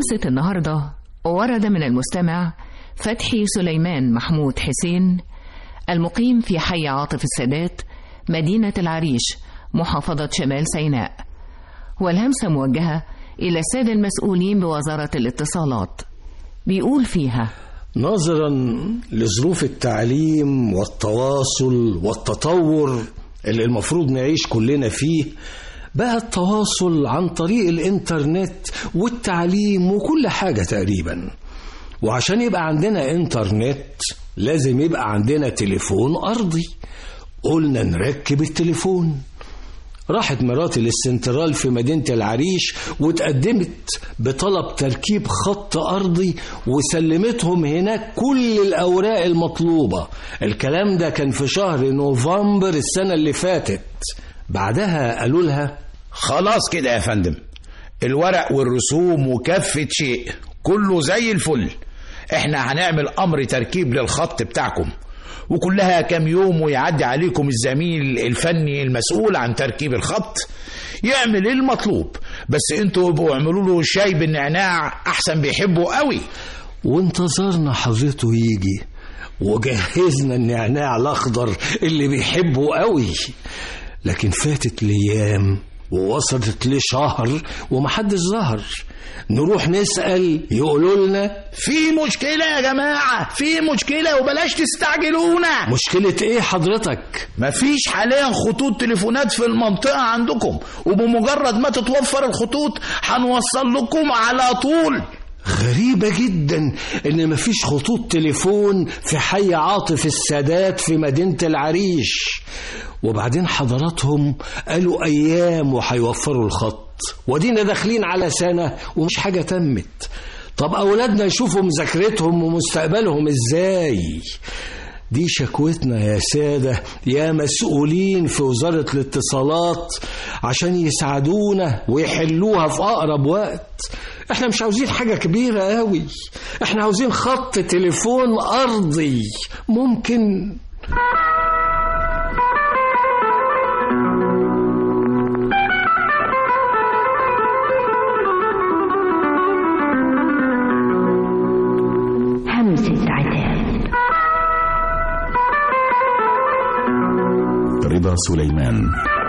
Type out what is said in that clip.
همسة النهاردة ورد من المستمع فتحي سليمان محمود حسين المقيم في حي عاطف السادات مدينة العريش محافظة شمال سيناء والهمسة موجهة إلى السادة المسؤولين بوزارة الاتصالات بيقول فيها نظرا لظروف التعليم والتواصل والتطور اللي المفروض نعيش كلنا فيه بقى التواصل عن طريق الانترنت والتعليم وكل حاجة تقريبا وعشان يبقى عندنا انترنت لازم يبقى عندنا تليفون أرضي قلنا نركب التليفون راحت مراتي للسنترال في مدينة العريش وتقدمت بطلب تركيب خط أرضي وسلمتهم هناك كل الأوراق المطلوبة الكلام ده كان في شهر نوفمبر السنة اللي فاتت بعدها قالوا لها خلاص كده يا فندم الورق والرسوم وكافة شيء كله زي الفل احنا هنعمل امر تركيب للخط بتاعكم وكلها كام يوم ويعدي عليكم الزميل الفني المسؤول عن تركيب الخط يعمل المطلوب بس انتوا ابقوا اعملوا له شاي بالنعناع احسن بيحبه قوي وانتظرنا حضرته يجي وجهزنا النعناع الأخضر اللي بيحبه قوي لكن فاتت الأيام ووصلت لشهر ومحدش ظهر نروح نسأل يقولوا لنا في مشكلة يا جماعة في مشكلة وبلاش تستعجلونا مشكلة ايه حضرتك مفيش حاليا خطوط تليفونات في المنطقة عندكم وبمجرد ما تتوفر الخطوط هنوصل لكم على طول غريبة جدا ان مفيش خطوط تليفون في حي عاطف السادات في مدينة العريش وبعدين حضراتهم قالوا ايام وهيوفروا الخط ودينا داخلين على سنة ومش حاجة تمت طب اولادنا يشوفوا مذاكرتهم ومستقبلهم ازاي دي شكوتنا يا سادة يا مسؤولين في وزارة الاتصالات عشان يساعدونا ويحلوها في أقرب وقت احنا مش عاوزين حاجة كبيرة قوي احنا عاوزين خط تليفون أرضي ممكن همسة عتاب رضا سليمان